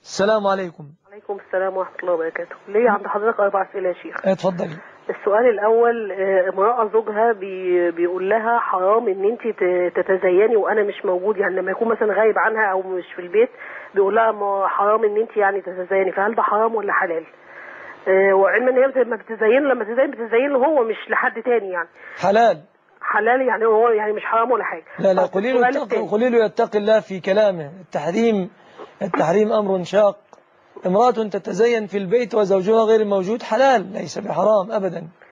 السلام عليكم عليكم السلام ورحمة الله وبركاته ليه عند حضرتك أربع أسئلة يا شيخ اتفضلي السؤال الأول آه، امرأة زوجها بي بيقول لها حرام إن أنت ت- تتزيني وأنا مش موجود يعني لما يكون مثلا غايب عنها أو مش في البيت بيقول لها ما حرام إن أنت يعني تتزيني فهل ده حرام ولا حلال؟ آه، وعلما إن هي بت- لما بتزين لما تزين بتزين له هو مش لحد تاني يعني حلال حلال يعني هو يعني مش حرام ولا حاجة لا لا طب قولي له السؤال يتقي التاني. قولي له يتقي الله في كلامه التحريم التحريم أمر شاق امرأة تتزين في البيت وزوجها غير موجود حلال ليس بحرام أبدا